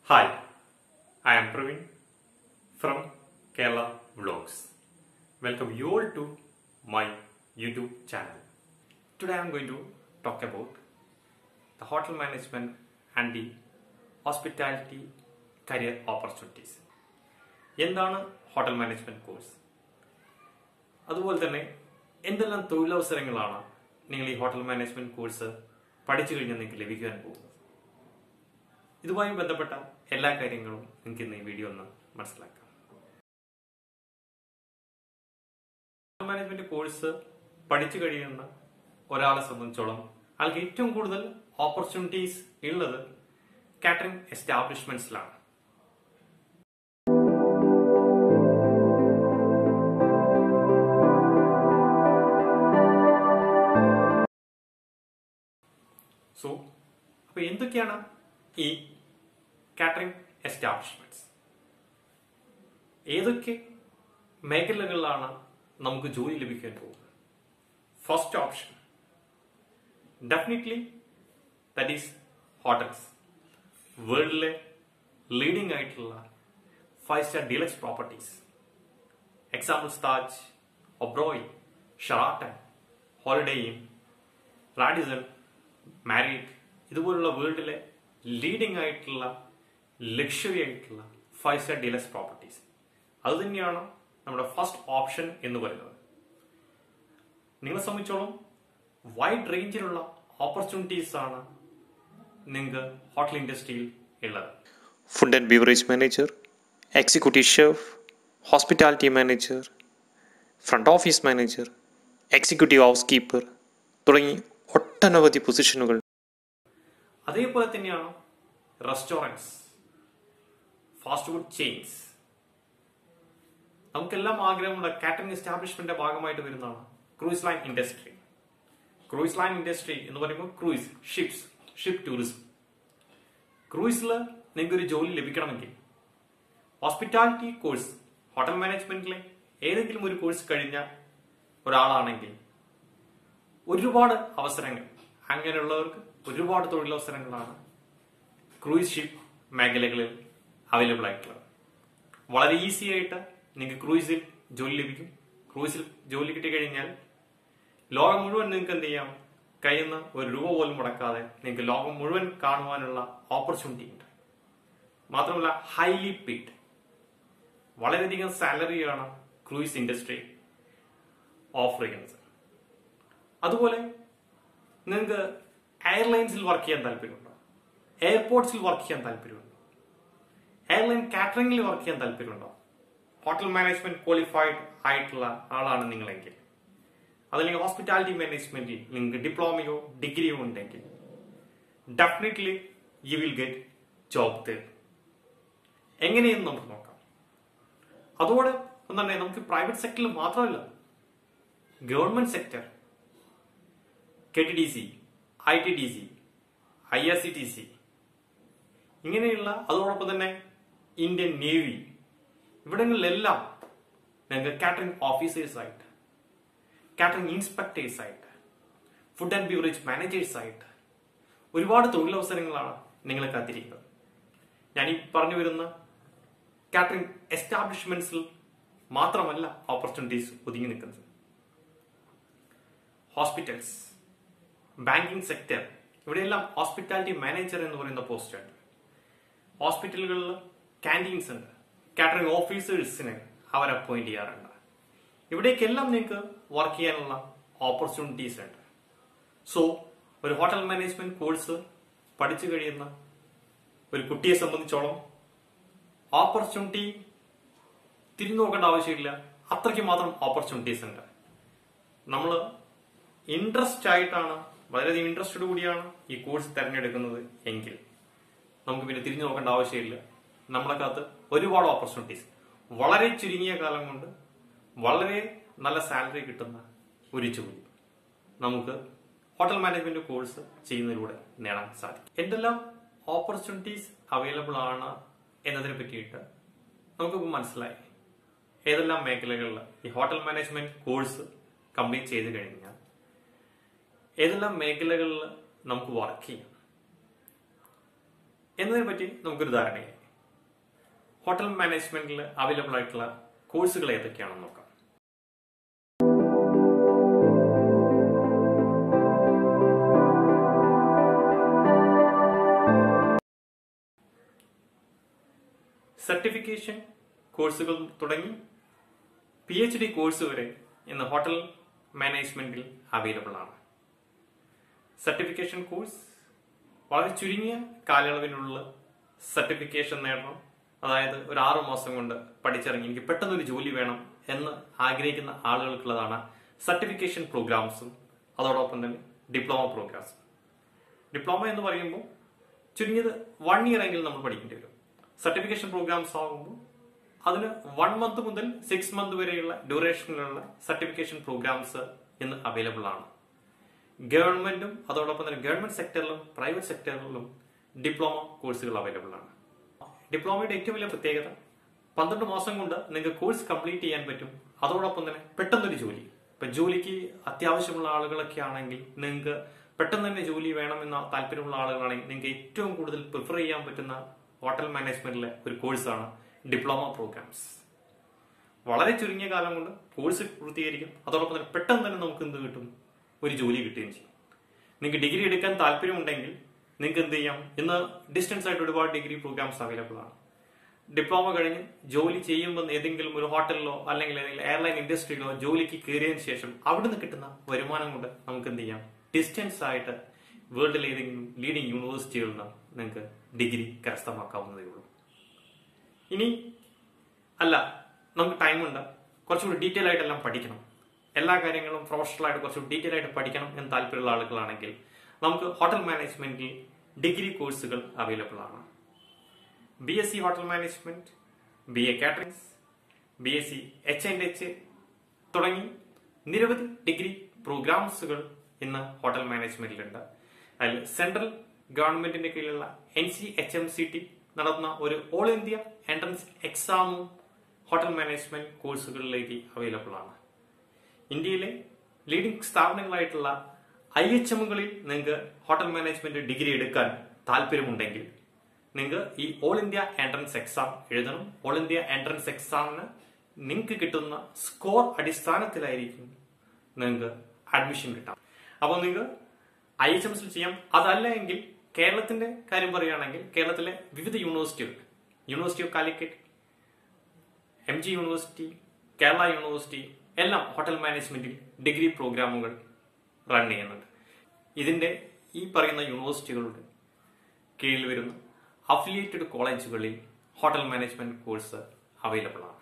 Hi, I am Praveen from Kerala Vlogs. Welcome you all to my YouTube channel. Today I am going to talk about the hotel management and the hospitality career opportunities. എന്താണ് hotel management course അതുപോലെ തന്നെ എന്തെല്ലാം തൊഴിലവസരങ്ങളാണ് നിങ്ങൾ ഈ hotel management course പഠിച്ചു കഴിഞ്ഞാൽ നിങ്ങൾക്ക് ലഭിക്കുവാൻ പോകുന്നത് ഇതുമായി ബന്ധപ്പെട്ട എല്ലാ കാര്യങ്ങളും നിങ്ങൾക്ക് ഇന്ന് ഈ വീഡിയോ ഒന്ന് മനസ്സിലാക്കാം ഹോട്ടൽ മാനേജ്മെന്റ് കോഴ്സ് പഠിച്ചു കഴിയുന്ന ഒരാളെ സംബന്ധിച്ചോളം ആൾക്ക് ഏറ്റവും കൂടുതൽ ഓപ്പർച്യൂണിറ്റീസ് ഉള്ളത് കാറ്ററിംഗ് എസ്റ്റാബ്ലിഷ്മെന്റ്സിലാണ് സോ അപ്പൊ എന്തൊക്കെയാണ് ഈ കാറ്ററിംഗ് എസ്റ്റാബ്ലിഷ്മെന്റ്സ് ഏതൊക്കെ മേഖലകളിലാണ് നമുക്ക് ജോലി ലഭിക്കാൻ പോകുന്നത് first option definitely that is hotels വേൾഡിലെ ലീഡിംഗ് ആയിട്ടുള്ള five star deluxe properties examples Taj Oberoi Sheraton Holiday Inn Radisson Marriott ഇതുപോലുള്ള വേൾഡിലെ ലീഡിംഗ് ആയിട്ടുള്ള ലക്ഷറി ആയിട്ടുള്ള ഫൈവ് സ്റ്റാർ ഡീലക്സ് പ്രോപ്പർട്ടീസ് അത് തന്നെയാണ് നമ്മുടെ ഫസ്റ്റ് ഓപ്ഷൻ എന്ന് പറയുന്നത് നിങ്ങളെ സംബന്ധിച്ചോളം വൈഡ് റേഞ്ചിലുള്ള ഓപ്പർച്യൂണിറ്റീസ് ആണ് നിങ്ങൾക്ക് ഹോട്ടൽ ഇൻഡസ്ട്രിയിൽ ഉള്ളത് food and beverage manager executive chef hospitality manager front office manager executive housekeeper തുടങ്ങി ഒട്ടനവധി പൊസിഷനുകൾ അതേപോലെ തന്നെയാണ് റെസ്റ്റോറൻറ്റ്സ് ഫാസ്റ്റ് ഫുഡ് ചെയിൻസ് നമുക്കെല്ലാം ആഗ്രഹമുള്ള കാറ്ററിംഗ് എസ്റ്റാബ്ലിഷ്മെന്റിന്റെ ഭാഗമായിട്ട് വരുന്നതാണ് cruise line industry cruise line industry എന്ന് പറയുമ്പോൾ ക്രൂയിസ് ഷിപ്സ് ഷിപ്പ് ടൂറിസം ക്രൂയിസിൽ നിങ്ങൾക്ക് ഒരു ജോലി ലഭിക്കണമെങ്കിൽ ഹോസ്പിറ്റാലിറ്റി കോഴ്സ് ഹോട്ടൽ മാനേജ്മെന്റിലെ ഏതെങ്കിലും ഒരു കോഴ്സ് കഴിഞ്ഞ ഒരാളാണെങ്കിൽ ഒരുപാട് അവസരങ്ങൾ അങ്ങനെയുള്ളവർക്ക് ഒരുപാട് തൊഴിലവസരങ്ങളാണ് ക്രൂയിസ് ഷിപ്പ് മേഖലകളിൽ അവൈലബിൾ ആയിട്ടുള്ളത് വളരെ ഈസി ആയിട്ട് നിങ്ങൾക്ക് ക്രൂയിസിൽ ജോലി ലഭിക്കും ക്രൂയിസിൽ ജോലി കിട്ടിക്കഴിഞ്ഞാൽ ലോകം മുഴുവൻ നിങ്ങൾക്ക് എന്ത് ചെയ്യാം കയ്യിൽ നിന്ന് ഒരു രൂപ പോലും മുടക്കാതെ നിങ്ങൾക്ക് ലോകം മുഴുവൻ കാണുവാനുള്ള ഓപ്പർച്യൂണിറ്റി ഉണ്ട് മാത്രമല്ല ഹൈലി പെയ്ഡ് വളരെയധികം സാലറിയാണ് ക്രൂയിസ് ഇൻഡസ്ട്രി ഓഫർ ചെയ്യുന്നത് അതുപോലെ നിങ്ങൾക്ക് എയർലൈൻസിൽ വർക്ക് ചെയ്യാൻ താല്പര്യമുണ്ടോ എയർപോർട്ട്സിൽ വർക്ക് ചെയ്യാൻ താല്പര്യമുണ്ടോ എയർലൈൻ കാറ്ററിംഗിൽ വർക്ക് ചെയ്യാൻ താല്പര്യമുണ്ടോ ഹോട്ടൽ മാനേജ്മെന്റ് ക്വാളിഫൈഡ് ആയിട്ടുള്ള ആളാണ് നിങ്ങളെങ്കിൽ അതല്ലെങ്കിൽ ഹോസ്പിറ്റാലിറ്റി മാനേജ്മെന്റിൽ നിങ്ങൾക്ക് ഡിപ്ലോമയോ ഡിഗ്രിയോ ഉണ്ടെങ്കിൽ definitely you will get job there എങ്ങനെയെന്ന് നമുക്ക് നോക്കാം അതോടെ തന്നെ നമുക്ക് പ്രൈവറ്റ് സെക്ടറിൽ മാത്രമല്ല government sector K T D C I T D C I R C T C ഇങ്ങനെയുള്ള അതോടൊപ്പം തന്നെ ഇന്ത്യൻ നേവി ഇവിടങ്ങളിലെല്ലാം ഞങ്ങൾക്ക് കാറ്ററിംഗ് ഓഫീസേഴ്സ് ആയിട്ട് കാറ്ററിംഗ് ഇൻസ്പെക്ടേഴ്സ് ആയിട്ട് ഫുഡ് ആൻഡ് ബീവറേജ് മാനേജേഴ്സ് ആയിട്ട് ഒരുപാട് തൊഴിലവസരങ്ങളാണ് നിങ്ങളെ കാത്തിരിക്കുന്നത് ഞാൻ ഈ പറഞ്ഞു വരുന്ന കാറ്ററിംഗ് എസ്റ്റാബ്ലിഷ്മെന്റ്സിൽ മാത്രമല്ല ഓപ്പർച്യൂണിറ്റീസ് ഒതുങ്ങി നിൽക്കുന്നത് ഹോസ്പിറ്റൽസ് ബാങ്കിങ് സെക്ടർ ഇവിടെയെല്ലാം ഹോസ്പിറ്റാലിറ്റി മാനേജർ എന്ന് പറയുന്ന പോസ്റ്റ് ഉണ്ട് ഹോസ്പിറ്റലുകളിൽ ക്യാൻറ്റീൻസ് ഉണ്ട് കാറ്ററിംഗ് ഓഫീസേഴ്സിനെ അവർ അപ്പോയിന്റ് ചെയ്യാറുണ്ട് ഇവിടേക്കെല്ലാം നിങ്ങൾക്ക് വർക്ക് ചെയ്യാനുള്ള ഓപ്പർച്യൂണിറ്റീസ് ഉണ്ട് സോ ഒരു ഹോട്ടൽ മാനേജ്മെന്റ് കോഴ്സ് പഠിച്ചു കഴിയുന്ന ഒരു കുട്ടിയെ സംബന്ധിച്ചോളം ഓപ്പർച്യൂണിറ്റി തിരിഞ്ഞു നോക്കേണ്ട ആവശ്യമില്ല അത്രയ്ക്ക് മാത്രം ഓപ്പർച്യൂണിറ്റീസ് ഉണ്ട് നമ്മൾ ഇൻട്രസ്റ്റ് ആയിട്ടാണ് വളരെയധികം ഇൻട്രസ്റ്റഡ് കൂടിയാണ് ഈ കോഴ്സ് തിരഞ്ഞെടുക്കുന്നത് എങ്കിൽ നമുക്ക് പിന്നെ തിരിഞ്ഞു നോക്കേണ്ട ആവശ്യമില്ല നമ്മളെക്കകത്ത് ഒരുപാട് ഓപ്പർച്യൂണിറ്റീസ് വളരെ ചുരുങ്ങിയ കാലം കൊണ്ട് വളരെ നല്ല സാലറി കിട്ടുന്ന ഒരു ജോലി നമുക്ക് ഹോട്ടൽ മാനേജ്മെന്റ് കോഴ്സ് ചെയ്യുന്നതിലൂടെ നേടാൻ സാധിക്കും എന്തെല്ലാം ഓപ്പർച്യൂണിറ്റീസ് അവൈലബിൾ ആണ് എന്നതിനെ പറ്റിയിട്ട് നമുക്കിപ്പോൾ മനസ്സിലായി ഏതെല്ലാം മേഖലകളിൽ ഈ ഹോട്ടൽ മാനേജ്മെന്റ് കോഴ്സ് കംപ്ലീറ്റ് ചെയ്ത് കഴിഞ്ഞാൽ ഏതെല്ലാം മേഖലകളിൽ നമുക്ക് വർക്ക് ചെയ്യാം എന്നതിനെ പറ്റി നമുക്കൊരു ധാരണയായി ഹോട്ടൽ മാനേജ്മെന്റിൽ അവൈലബിൾ ആയിട്ടുള്ള കോഴ്സുകൾ ഏതൊക്കെയാണെന്ന് നോക്കാം സർട്ടിഫിക്കേഷൻ കോഴ്സുകൾ തുടങ്ങി പി എച്ച് ഡി കോഴ്സ് വരെ ഇന്ന് ഹോട്ടൽ മാനേജ്മെന്റിൽ അവൈലബിൾ ആണ് സർട്ടിഫിക്കേഷൻ കോഴ്സ് വളരെ ചുരുങ്ങിയ കാലയളവിനുള്ള സർട്ടിഫിക്കേഷൻ നേടണം അതായത് ഒരു ആറു മാസം കൊണ്ട് പഠിച്ചിറങ്ങി എനിക്ക് പെട്ടെന്ന് ഒരു ജോലി വേണം എന്ന് ആഗ്രഹിക്കുന്ന ആളുകൾക്കുള്ളതാണ് സർട്ടിഫിക്കേഷൻ പ്രോഗ്രാംസും അതോടൊപ്പം തന്നെ ഡിപ്ലോമ പ്രോഗ്രാംസും ഡിപ്ലോമ എന്ന് പറയുമ്പോൾ ചുരുങ്ങിയത് വൺ ഇയർ എങ്കിലും നമ്മൾ പഠിക്കേണ്ടി വരും സർട്ടിഫിക്കേഷൻ പ്രോഗ്രാംസ് ആകുമ്പോൾ അതിന് വൺ മന്ത് മുതൽ സിക്സ് മന്ത് വരെയുള്ള ഡ്യൂറേഷനിലുള്ള സർട്ടിഫിക്കേഷൻ പ്രോഗ്രാംസ് ഇന്ന് അവൈലബിൾ ആണ് ഗവൺമെന്റും അതോടൊപ്പം തന്നെ ഗവൺമെന്റ് സെക്ടറിലും പ്രൈവറ്റ് സെക്ടറിലും ഡിപ്ലോമ കോഴ്സുകൾ അവൈലബിൾ ആണ് ഡിപ്ലോമയുടെ ഏറ്റവും വലിയ പ്രത്യേകത പന്ത്രണ്ട് മാസം കൊണ്ട് നിങ്ങൾക്ക് കോഴ്സ് കംപ്ലീറ്റ് ചെയ്യാൻ പറ്റും അതോടൊപ്പം തന്നെ പെട്ടെന്നൊരു ജോലി ഇപ്പൊ ജോലിക്ക് അത്യാവശ്യമുള്ള ആളുകളൊക്കെ ആണെങ്കിൽ നിങ്ങൾക്ക് പെട്ടെന്ന് തന്നെ ജോലി വേണമെന്ന താല്പര്യമുള്ള ആളുകളാണെങ്കിൽ നിങ്ങൾക്ക് ഏറ്റവും കൂടുതൽ പ്രിഫർ ചെയ്യാൻ പറ്റുന്ന ഹോട്ടൽ മാനേജ്മെന്റിലെ ഒരു കോഴ്സാണ് ഡിപ്ലോമ പ്രോഗ്രാംസ് വളരെ ചുരുങ്ങിയ കാലം കൊണ്ട് കോഴ്സ് പൂർത്തീകരിക്കും അതോടൊപ്പം തന്നെ പെട്ടെന്ന് തന്നെ നമുക്ക് എന്ത് കിട്ടും ഒരു ജോലി കിട്ടുകയും ചെയ്യും നിങ്ങൾക്ക് ഡിഗ്രി എടുക്കാൻ താല്പര്യമുണ്ടെങ്കിൽ നിങ്ങൾക്ക് എന്ത് ചെയ്യാം ഇന്ന് ഡിസ്റ്റൻസ് ആയിട്ട് ഒരുപാട് ഡിഗ്രി പ്രോഗ്രാംസ് അവൈലബിൾ ആണ് ഡിപ്ലോമ കഴിഞ്ഞ് ജോലി ചെയ്യുമ്പോൾ ഏതെങ്കിലും ഒരു ഹോട്ടലിലോ അല്ലെങ്കിൽ ഏതെങ്കിലും എയർലൈൻ ഇൻഡസ്ട്രിയിലോ ജോലിക്ക് കയറിയതിനു ശേഷം അവിടുന്ന് കിട്ടുന്ന വരുമാനം കൊണ്ട് നമുക്ക് എന്ത് ചെയ്യാം ഡിസ്റ്റൻസ് ആയിട്ട് വേൾഡിലെ ഏതെങ്കിലും ലീഡിംഗ് യൂണിവേഴ്സിറ്റികളിൽ നിന്ന് നിങ്ങൾക്ക് ഡിഗ്രി കരസ്ഥമാക്കാവുന്നതേ ഉള്ളൂ ഇനി അല്ല നമുക്ക് ടൈമുണ്ട് കുറച്ചുകൂടി ഡീറ്റെയിൽ ആയിട്ടെല്ലാം പഠിക്കണം എല്ലാ കാര്യങ്ങളും പ്രൊഫഷണൽ ആയിട്ട് കുറച്ച് ഡീറ്റെയിൽ ആയിട്ട് പഠിക്കണം എന്ന് താല്പര്യമുള്ള ആളുകളാണെങ്കിൽ നമുക്ക് ഹോട്ടൽ മാനേജ്മെന്റിൽ ഡിഗ്രി കോഴ്സുകൾ അവൈലബിൾ ആണ് B S C hotel management B A caterings B S C H and H തുടങ്ങി നിരവധി ഡിഗ്രി പ്രോഗ്രാംസുകൾ ഇന്ന് ഹോട്ടൽ മാനേജ്മെന്റിലുണ്ട് അതിൽ സെൻട്രൽ ഗവൺമെന്റിന്റെ കീഴിലുള്ള N C H M C T നടത്തുന്ന ഒരു ഓൾ ഇന്ത്യ എൻട്രൻസ് എക്സാമും ഹോട്ടൽ മാനേജ്മെന്റ് കോഴ്സുകളിലേക്ക് അവൈലബിൾ ആണ് ഇന്ത്യയിലെ ലീഡിംഗ് സ്ഥാപനങ്ങളായിട്ടുള്ള ഐ എച്ച് എമ്മുകളിൽ നിങ്ങൾക്ക് ഹോട്ടൽ മാനേജ്മെന്റ് ഡിഗ്രി എടുക്കാൻ താല്പര്യമുണ്ടെങ്കിൽ നിങ്ങൾക്ക് ഈ ഓൾ ഇന്ത്യ എൻട്രൻസ് എക്സാം എഴുതണം ഓൾ ഇന്ത്യ എൻട്രൻസ് എക്സാമിന് നിങ്ങൾക്ക് കിട്ടുന്ന സ്കോർ അടിസ്ഥാനത്തിലായിരിക്കും നിങ്ങൾക്ക് അഡ്മിഷൻ കിട്ടാം അപ്പോൾ നിങ്ങൾക്ക് ഐ എച്ച് എംസിൽ ചെയ്യാം അതല്ല എങ്കിൽ കേരളത്തിന്റെ കാര്യം പറയുകയാണെങ്കിൽ കേരളത്തിലെ വിവിധ യൂണിവേഴ്സിറ്റികൾ university of Calicut M G university Kerala university എല്ലാം ഹോട്ടൽ മാനേജ്മെന്റിൽ ഡിഗ്രി പ്രോഗ്രാമുകൾ റൺ ചെയ്യുന്നുണ്ട് ഇതിന്റെ ഈ പറയുന്ന യൂണിവേഴ്സിറ്റികളുടെ കീഴിൽ വരുന്ന അഫിലിയേറ്റഡ് കോളേജുകളിൽ ഹോട്ടൽ മാനേജ്മെന്റ് കോഴ്സ് അവൈലബിൾ ആണ്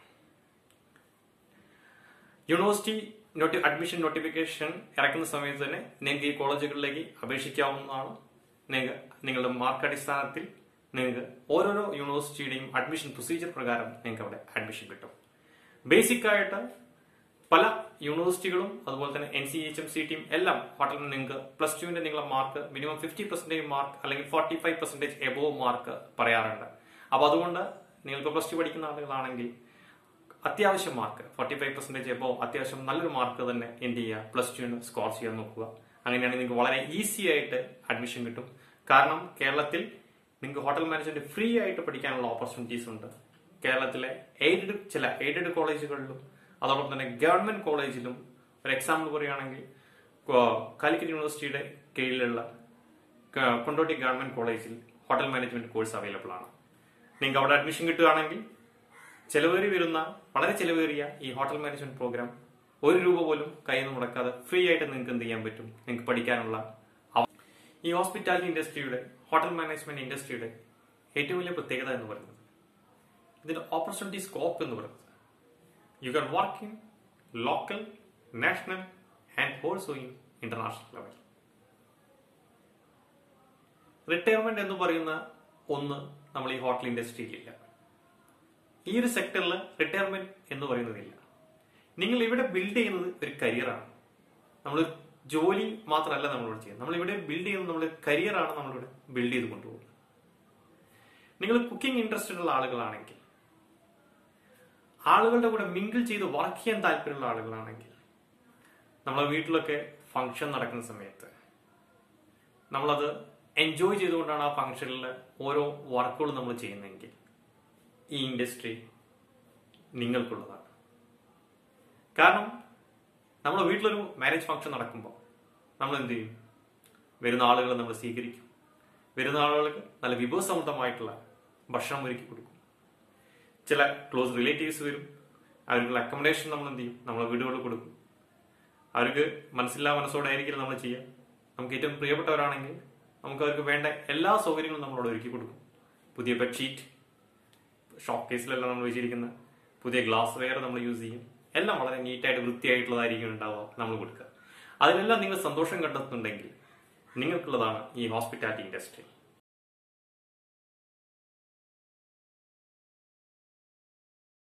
യൂണിവേഴ്സിറ്റി നോട്ടി അഡ്മിഷൻ നോട്ടിഫിക്കേഷൻ ഇറക്കുന്ന സമയത്ത് തന്നെ നിങ്ങൾക്ക് ഈ കോളേജുകളിലേക്ക് അപേക്ഷിക്കാവുന്നതാണ് നിങ്ങൾക്ക് നിങ്ങളുടെ മാർക്ക് അടിസ്ഥാനത്തിൽ നിങ്ങൾക്ക് ഓരോരോ യൂണിവേഴ്സിറ്റിയുടെയും അഡ്മിഷൻ പ്രൊസീജിയർ പ്രകാരം നിങ്ങൾക്ക് അവിടെ അഡ്മിഷൻ കിട്ടും ബേസിക് ആയിട്ട് പല യൂണിവേഴ്സിറ്റികളും അതുപോലെ തന്നെ N C H M C ടിയും എല്ലാം ഹോട്ടലിൽ നിങ്ങൾക്ക് പ്ലസ് ടുവിന്റെ നിങ്ങളുടെ mark minimum fifty percentage mark അല്ലെങ്കിൽ forty five percentage above mark പറയാറുണ്ട് അപ്പൊ അതുകൊണ്ട് നിങ്ങൾക്ക് പ്ലസ് ടു പഠിക്കുന്ന ആളുകളാണെങ്കിൽ അത്യാവശ്യം mark forty five percentage above അത്യാവശ്യം നല്ലൊരു മാർക്ക് തന്നെ എന്ത് ചെയ്യുക പ്ലസ് ടുവിന് സ്കോർ ചെയ്യാൻ നോക്കുക അങ്ങനെയാണെങ്കിൽ നിങ്ങൾക്ക് വളരെ ഈസി ആയിട്ട് അഡ്മിഷൻ കിട്ടും കാരണം കേരളത്തിൽ നിങ്ങൾക്ക് ഹോട്ടൽ മാനേജ്മെന്റ് ഫ്രീ ആയിട്ട് പഠിക്കാനുള്ള ഓപ്പർച്യൂണിറ്റീസ് ഉണ്ട് കേരളത്തിലെ എയ്ഡഡ് ചില എയ്ഡഡ് കോളേജുകളിലും അതോടൊപ്പം തന്നെ ഗവൺമെന്റ് കോളേജിലും ഒരു എക്സാമ്പിൾ പറയുകയാണെങ്കിൽ കോ- കാലിക്കറ്റ് യൂണിവേഴ്സിറ്റിയുടെ കീഴിലുള്ള ക- കൊണ്ടോട്ടി ഗവൺമെന്റ് കോളേജിൽ ഹോട്ടൽ മാനേജ്മെന്റ് കോഴ്സ് അവൈലബിൾ ആണ് നിങ്ങൾക്ക് അവിടെ അഡ്മിഷൻ കിട്ടുകയാണെങ്കിൽ ചെലവേറി വരുന്ന വളരെ ചെലവേറിയ ഈ ഹോട്ടൽ മാനേജ്മെന്റ് പ്രോഗ്രാം ഒരു രൂപ പോലും കയ്യിൽ നിന്ന് മുടക്കാതെ ഫ്രീ ആയിട്ട് നിങ്ങൾക്ക് എന്ത് ചെയ്യാൻ പറ്റും നിങ്ങൾക്ക് പഠിക്കാനുള്ള അവ- ഈ ഹോസ്പിറ്റാലിറ്റി ഇൻഡസ്ട്രിയുടെ ഹോട്ടൽ മാനേജ്മെന്റ് ഇൻഡസ്ട്രിയുടെ ഏറ്റവും വലിയ പ്രത്യേകത എന്ന് പറയുന്നത് ഇതിന്റെ ഓപ്പർച്യൂണിറ്റി സ്കോപ്പ് എന്ന് പറയുന്നത് you can work in local national and also in international level retirement എന്ന് പറയുന്ന ഒന്ന് നമ്മൾ ഈ ഹോട്ടൽ ഇൻഡസ്ട്രിയിലില്ല ഈ ഒരു സെക്ടറിൽ റിട്ടയർമെന്റ് എന്ന് പറയുന്നതില്ല നിങ്ങൾ ഇവിടെ ബിൽഡ് ചെയ്യുന്നത് ഒരു കരിയറാണ് നമ്മൾ ജോലി മാത്രമല്ല നമ്മളിവിടെ ചെയ്യുന്നത് നമ്മളിവിടെ ബിൽഡ് ചെയ്യുന്നത് നമ്മുടെ കരിയറാണ് നമ്മളിവിടെ ബിൽഡ് ചെയ്ത് കൊണ്ടുപോകുന്നത് നിങ്ങൾ കുക്കിംഗ് ഇൻട്രസ്റ്റഡ് ഉള്ള ആളുകളാണെങ്കിൽ ആളുകളുടെ കൂടെ മിങ്കിൾ ചെയ്ത് വർക്ക് ചെയ്യാൻ താല്പര്യമുള്ള ആളുകളാണെങ്കിൽ നമ്മളെ വീട്ടിലൊക്കെ ഫംഗ്ഷൻ നടക്കുന്ന സമയത്ത് നമ്മളത് എൻജോയ് ചെയ്തുകൊണ്ടാണ് ആ ഫംഗ്ഷനിൽ ഓരോ വർക്കുകളും നമ്മൾ ചെയ്യുന്നതെങ്കിൽ ഈ ഇൻഡസ്ട്രി നിങ്ങൾക്കുള്ളതാണ് കാരണം നമ്മുടെ വീട്ടിലൊരു മാരേജ് ഫംഗ്ഷൻ നടക്കുമ്പോൾ നമ്മൾ എന്ത് ചെയ്യും വരുന്ന ആളുകളെ നമ്മൾ സ്വീകരിക്കും വരുന്ന ആളുകൾക്ക് നല്ല വിഭവസമൃദ്ധമായിട്ടുള്ള ഭക്ഷണം ഒരുക്കി കൊടുക്കും ചില ക്ലോസ് റിലേറ്റീവ്സ് വരും അവർക്കുള്ള അക്കോമഡേഷൻ നമ്മൾ എന്ത് ചെയ്യും നമ്മളെ വീടുകളിൽ കൊടുക്കും അവർക്ക് മനസ്സില്ലാ മനസ്സോടെ ആയിരിക്കില്ല നമ്മൾ ചെയ്യുക നമുക്ക് ഏറ്റവും പ്രിയപ്പെട്ടവരാണെങ്കിൽ നമുക്ക് അവർക്ക് വേണ്ട എല്ലാ സൗകര്യങ്ങളും നമ്മളോട് ഒരുക്കി കൊടുക്കും പുതിയ ബെഡ്ഷീറ്റ് ഷോപ്പ് കേസിലെല്ലാം നമ്മൾ വെച്ചിരിക്കുന്ന പുതിയ ഗ്ലാസ് വെയർ നമ്മൾ യൂസ് ചെയ്യും എല്ലാം വളരെ നീറ്റായിട്ട് വൃത്തിയായിട്ടുള്ളതായിരിക്കും ഉണ്ടാവുക നമ്മൾ കൊടുക്കുക അതിലെല്ലാം നിങ്ങൾ സന്തോഷം കണ്ടെത്തുന്നുണ്ടെങ്കിൽ നിങ്ങൾക്കുള്ളതാണ് ഈ ഹോസ്പിറ്റാലിറ്റി ഇൻഡസ്ട്രി